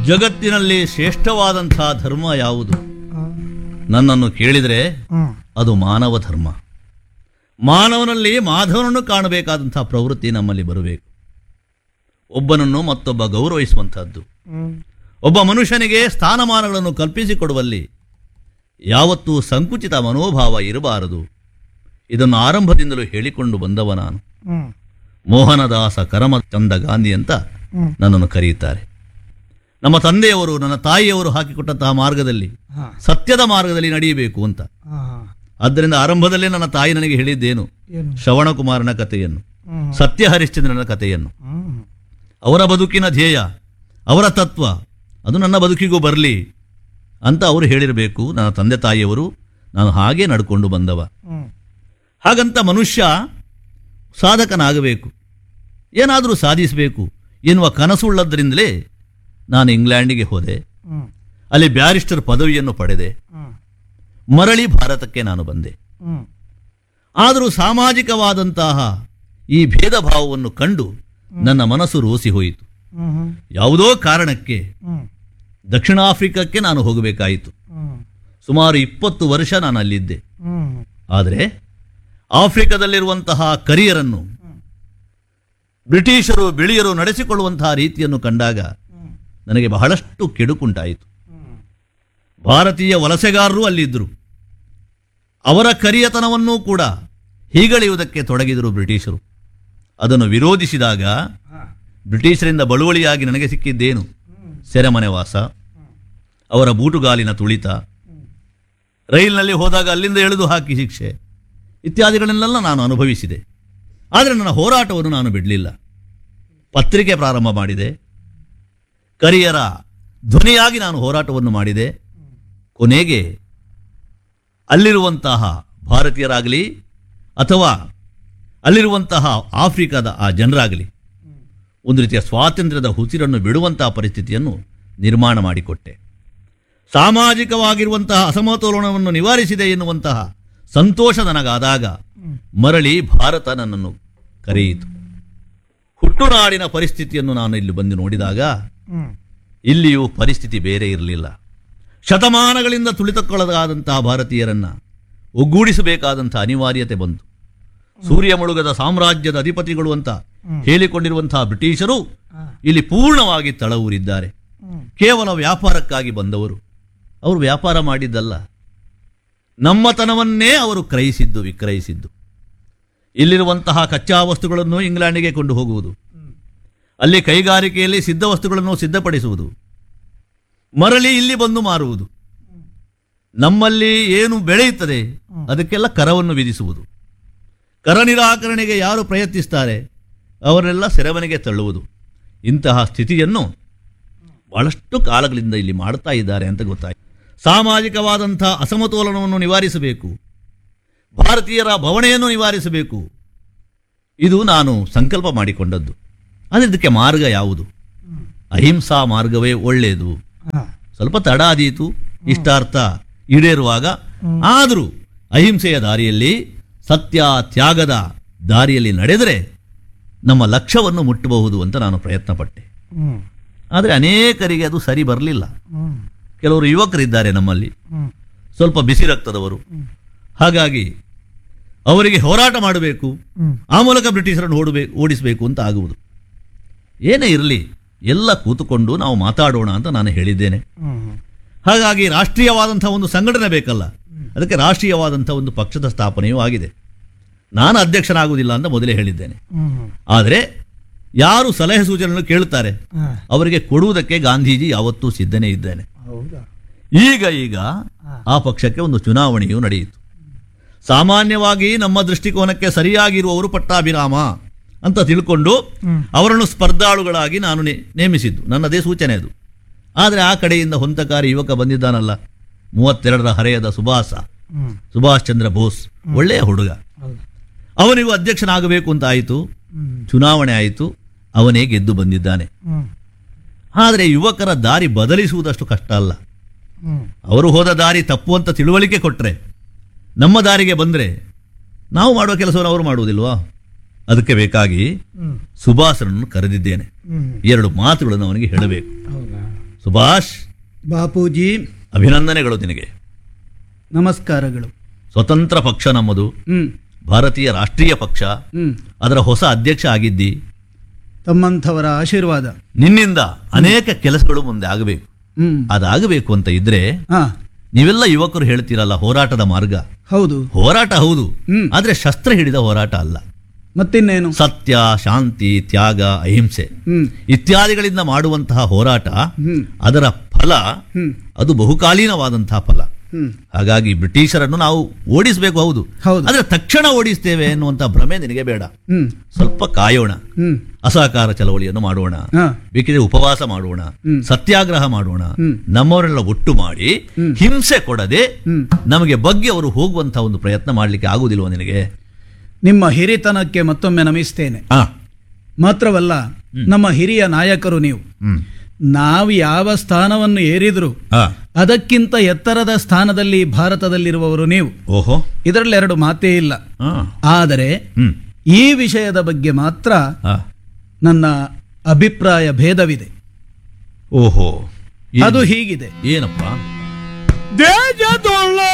ಜಗತ್ತಿನಲ್ಲಿ ಶ್ರೇಷ್ಠವಾದಂಥ ಧರ್ಮ ಯಾವುದು ನನ್ನನ್ನು ಕೇಳಿದರೆ ಹ್ಮ್ ಅದು ಮಾನವ ಧರ್ಮ ಮಾನವನಲ್ಲಿ ಮಾಧವನನ್ನು ಕಾಣಬೇಕಾದಂಥ ಪ್ರವೃತ್ತಿ ನಮ್ಮಲ್ಲಿ ಬರಬೇಕು ಒಬ್ಬನನ್ನು ಮತ್ತೊಬ್ಬ ಗೌರವಿಸುವಂಥದ್ದು ಹ್ಮ್ ಒಬ್ಬ ಮನುಷ್ಯನಿಗೆ ಸ್ಥಾನಮಾನಗಳನ್ನು ಕಲ್ಪಿಸಿಕೊಡುವಲ್ಲಿ ಯಾವತ್ತೂ ಸಂಕುಚಿತ ಮನೋಭಾವ ಇರಬಾರದು ಇದನ್ನು ಆರಂಭದಿಂದಲೂ ಹೇಳಿಕೊಂಡು ಬಂದವ ನಾನು ಹ್ಮ್ ಮೋಹನದಾಸ ಕರಮಚಂದ ಗಾಂಧಿ ಅಂತ ಹ್ಮ್ ನನ್ನನ್ನು ಕರೆಯುತ್ತಾರೆ ನಮ್ಮ ತಂದೆಯವರು ನನ್ನ ತಾಯಿಯವರು ಹಾಕಿಕೊಟ್ಟಂತಹ ಮಾರ್ಗದಲ್ಲಿ ಹಾ ಸತ್ಯದ ಮಾರ್ಗದಲ್ಲಿ ನಡೆಯಬೇಕು ಅಂತ ಹಾ ಹಾ. ಆದ್ದರಿಂದ ಆರಂಭದಲ್ಲೇ ನನ್ನ ತಾಯಿ ನನಗೆ ಹೇಳಿದ್ದೇನು ಏನು ಶ್ರವಣಕುಮಾರನ ಕಥೆಯನ್ನು ಹ್ಮ್ ಸತ್ಯ ಹರಿಶ್ಚಂದ್ರನ ಕಥೆಯನ್ನು ಹ್ಮ್ ಅವರ ಬದುಕಿನ ಧ್ಯೇಯ ಅವರ ತತ್ವ ಅದು ನನ್ನ ಬದುಕಿಗೂ ಬರಲಿ ಅಂತ ಅವರು ಹೇಳಿರಬೇಕು ನನ್ನ ತಂದೆ ತಾಯಿಯವರು ನಾನು ಹಾಗೆ ನಡ್ಕೊಂಡು ಬಂದವ ಹ್ಮ್ ಹಾಗಂತ ಮನುಷ್ಯ ಸಾಧಕನಾಗಬೇಕು ಏನಾದರೂ ಸಾಧಿಸಬೇಕು ಎನ್ನುವ ಕನಸುಳ್ಳದ್ರಿಂದಲೇ ನಾನು ಇಂಗ್ಲೆಂಡಿಗೆ ಹೋದೆ ಹ್ಮ್ ಅಲ್ಲಿ ಬ್ಯಾರಿಸ್ಟರ್ ಪದವಿಯನ್ನು ಪಡೆದೆ ಹ್ಮ್ ಮರಳಿ ಭಾರತಕ್ಕೆ ನಾನು ಬಂದೆ ಹ್ಮ್ ಆದರೂ ಸಾಮಾಜಿಕವಾದಂತಹ ಈ ಭೇದ ಭಾವವನ್ನು ಕಂಡು ನನ್ನ ಮನಸ್ಸು ರೋಸಿ ಹೋಯಿತು ಹ್ಮ್ ಹ್ಮ್ ಯಾವುದೋ ಕಾರಣಕ್ಕೆ ಹ್ಮ್ ದಕ್ಷಿಣ ಆಫ್ರಿಕಕ್ಕೆ ನಾನು ಹೋಗಬೇಕಾಯಿತು ಹ್ಮ್ ಸುಮಾರು ಇಪ್ಪತ್ತು ವರ್ಷ ನಾನು ಅಲ್ಲಿದ್ದೆ ಹ್ಮ್ ಆದರೆ ಆಫ್ರಿಕಾದಲ್ಲಿರುವಂತಹ ಕರಿಯರನ್ನು ಬ್ರಿಟಿಷರು ಬಿಳಿಯರು ನಡೆಸಿಕೊಳ್ಳುವಂತಹ ರೀತಿಯನ್ನು ಕಂಡಾಗ ನನಗೆ ಬಹಳಷ್ಟು ಕೆಡುಕುಂಟಾಯಿತು ಹ್ಮ್ ಭಾರತೀಯ ವಲಸೆಗಾರರು ಅಲ್ಲಿದ್ದರು ಅವರ ಕರಿಯತನವನ್ನೂ ಕೂಡ ಹೀಗಳೆಯುವುದಕ್ಕೆ ತೊಡಗಿದರು ಬ್ರಿಟಿಷರು ಅದನ್ನು ವಿರೋಧಿಸಿದಾಗ ಹಾ ಬ್ರಿಟಿಷರಿಂದ ಬಳುವಳಿಯಾಗಿ ನನಗೆ ಸಿಕ್ಕಿದ್ದೇನು ಹ್ಮ್ ಸೆರೆಮನೆ ವಾಸ ಅವರ ಬೂಟುಗಾಲಿನ ತುಳಿತ ರೈಲಿನಲ್ಲಿ ಹೋದಾಗ ಅಲ್ಲಿಂದ ಎಳೆದು ಹಾಕಿ ಶಿಕ್ಷೆ ಇತ್ಯಾದಿಗಳನ್ನೆಲ್ಲ ನಾನು ಅನುಭವಿಸಿದೆ ಆದರೆ ನನ್ನ ಹೋರಾಟವನ್ನು ನಾನು ಬಿಡಲಿಲ್ಲ ಪತ್ರಿಕೆ ಪ್ರಾರಂಭ ಮಾಡಿದೆ ಕರಿಯರ ಧ್ವನಿಯಾಗಿ ನಾನು ಹೋರಾಟವನ್ನು ಮಾಡಿದೆ ಕೊನೆಗೆ ಅಲ್ಲಿರುವಂತಹ ಭಾರತೀಯರಾಗಲಿ ಅಥವಾ ಅಲ್ಲಿರುವಂತಹ ಆಫ್ರಿಕಾದ ಆ ಜನರಾಗಲಿ ಒಂದು ರೀತಿಯ ಸ್ವಾತಂತ್ರ್ಯದ ಹುಸಿರನ್ನು ಬಿಡುವಂತಹ ಪರಿಸ್ಥಿತಿಯನ್ನು ನಿರ್ಮಾಣ ಮಾಡಿಕೊಟ್ಟೆ ಸಾಮಾಜಿಕವಾಗಿರುವಂತಹ ಅಸಮತೋಲನವನ್ನು ನಿವಾರಿಸಿದೆ ಎನ್ನುವಂತಹ ಸಂತೋಷ ನನಗಾದಾಗ ಮರಳಿ ಭಾರತ ನನ್ನನ್ನು ಕರೆಯಿತು ಹುಟ್ಟುನಾಡಿನ ಪರಿಸ್ಥಿತಿಯನ್ನು ನಾನು ಇಲ್ಲಿ ಬಂದು ನೋಡಿದಾಗ ಹ್ಮ್ ಇಲ್ಲಿಯೂ ಪರಿಸ್ಥಿತಿ ಬೇರೆ ಇರಲಿಲ್ಲ ಶತಮಾನಗಳಿಂದ ತುಳಿತಕ್ಕೊಳಗಾದಂತಹ ಭಾರತೀಯರನ್ನ ಒಗ್ಗೂಡಿಸಬೇಕಾದಂಥ ಅನಿವಾರ್ಯತೆ ಬಂತು ಸೂರ್ಯ ಮುಳುಗದ ಸಾಮ್ರಾಜ್ಯದ ಅಧಿಪತಿಗಳು ಅಂತ ಹೇಳಿಕೊಂಡಿರುವಂತಹ ಬ್ರಿಟಿಷರು ಹಾ ಇಲ್ಲಿ ಪೂರ್ಣವಾಗಿ ತಳವೂರಿದ್ದಾರೆ ಹ್ಮ್ ಕೇವಲ ವ್ಯಾಪಾರಕ್ಕಾಗಿ ಬಂದವರು ಅವರು ವ್ಯಾಪಾರ ಮಾಡಿದ್ದಲ್ಲ ನಮ್ಮತನವನ್ನೇ ಅವರು ಕ್ರಯಿಸಿದ್ದು ವಿಕ್ರಯಿಸಿದ್ದು ಇಲ್ಲಿರುವಂತಹ ಕಚ್ಚಾ ವಸ್ತುಗಳನ್ನು ಇಂಗ್ಲೆಂಡಿಗೆ ಕೊಂಡು ಹೋಗುವುದು ಹ್ಮ್ ಅಲ್ಲಿ ಕೈಗಾರಿಕೆಯಲ್ಲಿ ಸಿದ್ಧ ವಸ್ತುಗಳನ್ನು ಸಿದ್ಧಪಡಿಸುವುದು ಮರಳಿ ಇಲ್ಲಿ ಬಂದು ಮಾರುವುದು ನಮ್ಮಲ್ಲಿ ಏನು ಬೆಳೆಯುತ್ತದೆ ಅದಕ್ಕೆಲ್ಲ ಕರವನ್ನು ವಿಧಿಸುವುದು ಕರ ನಿರಾಕರಣೆಗೆ ಯಾರು ಪ್ರಯತ್ನಿಸ್ತಾರೆ ಅವರೆಲ್ಲ ಸೆರೆಮನೆಗೆ ತಳ್ಳುವುದು ಇಂತಹ ಸ್ಥಿತಿಯನ್ನು ಬಹಳಷ್ಟು ಕಾಲಗಳಿಂದ ಇಲ್ಲಿ ಮಾಡ್ತಾ ಇದ್ದಾರೆ ಅಂತ ಗೊತ್ತಾಯಿತು ಸಾಮಾಜಿಕವಾದಂಥ ಅಸಮತೋಲನವನ್ನು ನಿವಾರಿಸಬೇಕು ಭಾರತೀಯರ ಭವಣೆಯನ್ನು ನಿವಾರಿಸಬೇಕು ಇದು ನಾನು ಸಂಕಲ್ಪ ಮಾಡಿಕೊಂಡದ್ದು ಆದರೆ ಇದಕ್ಕೆ ಮಾರ್ಗ ಯಾವುದು ಹ್ಮ್ ಅಹಿಂಸಾ ಮಾರ್ಗವೇ ಒಳ್ಳೆಯದು ಹಾ ಸ್ವಲ್ಪ ತಡ ಆದೀತು ಇಷ್ಟಾರ್ಥ ಈಡೇರುವಾಗ ಆದರೂ ಅಹಿಂಸೆಯ ದಾರಿಯಲ್ಲಿ ಸತ್ಯ ತ್ಯಾಗದ ದಾರಿಯಲ್ಲಿ ನಡೆದರೆ ನಮ್ಮ ಲಕ್ಷ್ಯವನ್ನು ಮುಟ್ಟಬಹುದು ಅಂತ ನಾನು ಪ್ರಯತ್ನ ಪಟ್ಟೆ ಹ್ಮ್ ಆದರೆ ಅನೇಕರಿಗೆ ಅದು ಸರಿ ಬರಲಿಲ್ಲ ಹ್ಮ್ ಕೆಲವರು ಯುವಕರಿದ್ದಾರೆ ನಮ್ಮಲ್ಲಿ ಹ್ಮ್ ಸ್ವಲ್ಪ ಬಿಸಿ ರಕ್ತದವರು ಹಾಗಾಗಿ ಅವರಿಗೆ ಹೋರಾಟ ಮಾಡಬೇಕು ಹ್ಮ್ ಆ ಮೂಲಕ ಬ್ರಿಟಿಷರನ್ನು ಓಡಬೇಕು ಓಡಿಸಬೇಕು ಅಂತ ಆಗುವುದು ಏನೇ ಇರಲಿ ಎಲ್ಲ ಕೂತುಕೊಂಡು ನಾವು ಮಾತಾಡೋಣ ಅಂತ ನಾನು ಹೇಳಿದ್ದೇನೆ ಹ್ಮ್ ಹಾಗಾಗಿ ರಾಷ್ಟ್ರೀಯವಾದಂಥ ಒಂದು ಸಂಘಟನೆ ಬೇಕಲ್ಲ ಅದಕ್ಕೆ ರಾಷ್ಟ್ರೀಯವಾದಂಥ ಒಂದು ಪಕ್ಷದ ಸ್ಥಾಪನೆಯೂ ಆಗಿದೆ ನಾನು ಅಧ್ಯಕ್ಷನಾಗುವುದಿಲ್ಲ ಅಂತ ಮೊದಲೇ ಹೇಳಿದ್ದೇನೆ ಹ್ಮ್ ಆದರೆ ಯಾರು ಸಲಹೆ ಸೂಚನೆಯನ್ನು ಕೇಳುತ್ತಾರೆ ಹಾ ಅವರಿಗೆ ಕೊಡುವುದಕ್ಕೆ ಗಾಂಧೀಜಿ ಯಾವತ್ತೂ ಸಿದ್ಧನೇ ಇದ್ದೇನೆ ಹೌದಾ ಈಗ ಈಗ ಆ ಪಕ್ಷಕ್ಕೆ ಒಂದು ಚುನಾವಣೆಯೂ ನಡೆಯಿತು ಸಾಮಾನ್ಯವಾಗಿ ನಮ್ಮ ದೃಷ್ಟಿಕೋನಕ್ಕೆ ಸರಿಯಾಗಿರುವವರು ಪಟ್ಟಾಭಿರಾಮ ಅಂತ ತಿಳ್ಕೊಂಡು ಹ್ಮ್. ಅವರನ್ನು ಸ್ಪರ್ಧಾಳುಗಳಾಗಿ ನಾನು ನೇ- ನೇಮಿಸಿದ್ದು ನನ್ನದೇ ಸೂಚನೆ ಅದು ಆದರೆ ಆ ಕಡೆಯಿಂದ ಹೊಂತಕಾರಿ ಯುವಕ ಬಂದಿದ್ದಾನಲ್ಲ ಮೂವತ್ತೆರಡರ ಹರೆಯದ ಸುಭಾಸ ಹ್ಮ್ ಸುಭಾಷ್ ಚಂದ್ರ ಬೋಸ್ ಒಳ್ಳೆಯ ಹುಡುಗ ಹೌದಾ ಅವನಿಗೂ ಅಧ್ಯಕ್ಷನಾಗಬೇಕು ಅಂತ ಆಯಿತು ಹ್ಮ್ ಚುನಾವಣೆ ಆಯಿತು ಅವನೇ ಗೆದ್ದು ಬಂದಿದ್ದಾನೆ ಹ್ಮ್ ಆದರೆ ಯುವಕರ ದಾರಿ ಬದಲಿಸುವುದಷ್ಟು ಕಷ್ಟ ಅಲ್ಲ ಹ್ಮ್ ಅವರು ಹೋದ ದಾರಿ ತಪ್ಪು ಅಂತ ತಿಳುವಳಿಕೆ ಕೊಟ್ಟರೆ ನಮ್ಮ ದಾರಿಗೆ ಬಂದರೆ ನಾವು ಮಾಡುವ ಕೆಲಸವನ್ನು ಅವರು ಮಾಡುವುದಿಲ್ವಾ ಅದಕ್ಕೆ ಬೇಕಾಗಿ ಹ್ಮ್ ಸುಭಾಸನನ್ನು ಕರೆದಿದ್ದೇನೆ ಹ್ಮ್ ಎರಡು ಮಾತುಗಳನ್ನು ಅವನಿಗೆ ಹೇಳಬೇಕು ಹೌದಾ ಸುಭಾಷ್ ಬಾಪೂಜಿ ಅಭಿನಂದನೆಗಳು ನಿನಗೆ ನಮಸ್ಕಾರಗಳು ಸ್ವತಂತ್ರ ಪಕ್ಷ ನಮ್ಮದು ಹ್ಮ್ ಭಾರತೀಯ ರಾಷ್ಟ್ರೀಯ ಪಕ್ಷ ಹ್ಮ್ ಅದರ ಹೊಸ ಅಧ್ಯಕ್ಷ ಆಗಿದ್ದಿ ತಮ್ಮಂಥವರ ಆಶೀರ್ವಾದ ನಿನ್ನಿಂದ ಅನೇಕ ಕೆಲಸಗಳು ಮುಂದೆ ಆಗಬೇಕು ಹ್ಮ್ ಅದಾಗಬೇಕು ಅಂತ ಇದ್ರೆ ಹಾ ನೀವೆಲ್ಲ ಯುವಕರು ಹೇಳ್ತೀರಲ್ಲ ಹೋರಾಟದ ಮಾರ್ಗ ಹೌದು ಹೋರಾಟ ಹೌದು ಹ್ಮ್. ಆದ್ರೆ ಶಸ್ತ್ರ ಹಿಡಿದ ಹೋರಾಟ ಅಲ್ಲ ಮತ್ತಿನ್ನೇನು ಸತ್ಯ ಶಾಂತಿ ತ್ಯಾಗ ಅಹಿಂಸೆ ಹ್ಮ್ ಇತ್ಯಾದಿಗಳಿಂದ ಮಾಡುವಂತಹ ಹೋರಾಟ ಹ್ಮ್ ಅದರ ಫಲ ಹ್ಮ್ ಅದು ಬಹುಕಾಲೀನವಾದಂತಹ ಫಲ ಹ್ಮ್ ಹಾಗಾಗಿ ಬ್ರಿಟಿಷರನ್ನು ನಾವು ಓಡಿಸಬೇಕು ಹೌದು ಹೌದು. ಆದ್ರೆ ತಕ್ಷಣ ಓಡಿಸ್ತೇವೆ ಎನ್ನುವಂತ ಭ್ರಮೆ ನಿನಗೆ ಬೇಡ ಹ್ಮ್ ಸ್ವಲ್ಪ ಕಾಯೋಣ ಹ್ಮ್ ಅಸಹಕಾರ ಚಳವಳಿಯನ್ನು ಮಾಡೋಣ ಹಾ ಬೇಕಿದ್ರೆ ಉಪವಾಸ ಮಾಡೋಣ ಹ್ಮ್. ಸತ್ಯಾಗ್ರಹ ಮಾಡೋಣ ಹ್ಮ್. ನಮ್ಮವರೆಲ್ಲ ಒಟ್ಟು ಮಾಡಿ ಹ್ಮ್. ಹಿಂಸೆ ಕೊಡದೆ ಹ್ಮ್ ನಮಗೆ ಬಗ್ಗೆ ಅವರು ಹೋಗುವಂತಹ ಒಂದು ಪ್ರಯತ್ನ ಮಾಡಲಿಕ್ಕೆ ಆಗುವುದಿಲ್ವ ನಿನಗೆ ನಿಮ್ಮ ಹಿರಿತನಕ್ಕೆ ಮತ್ತೊಮ್ಮೆ ನಮಿಸ್ತೇನೆ ಆ ಮಾತ್ರವಲ್ಲ ನಮ್ಮ ಹಿರಿಯ ನಾಯಕರು ನೀವು ಹ್ಮ್ ನಾವು ಯಾವ ಸ್ಥಾನವನ್ನು ಏರಿದ್ರು ಆ ಅದಕ್ಕಿಂತ ಎತ್ತರದ ಸ್ಥಾನದಲ್ಲಿ ಭಾರತದಲ್ಲಿರುವವರು ನೀವು ಓಹೋ ಇದರಲ್ಲಿ ಎರಡು ಮಾತೇ ಇಲ್ಲ ಆ ಆದರೆ ಹ್ಮ್ ಈ ವಿಷಯದ ಬಗ್ಗೆ ಮಾತ್ರ ಆ ನನ್ನ ಅಭಿಪ್ರಾಯ ಭೇದವಿದೆ ಓಹೋ ಏನು- ಅದು ಹೀಗಿದೆ ಏನಪ್ಪ ದೇಶದೊಳ್ಳ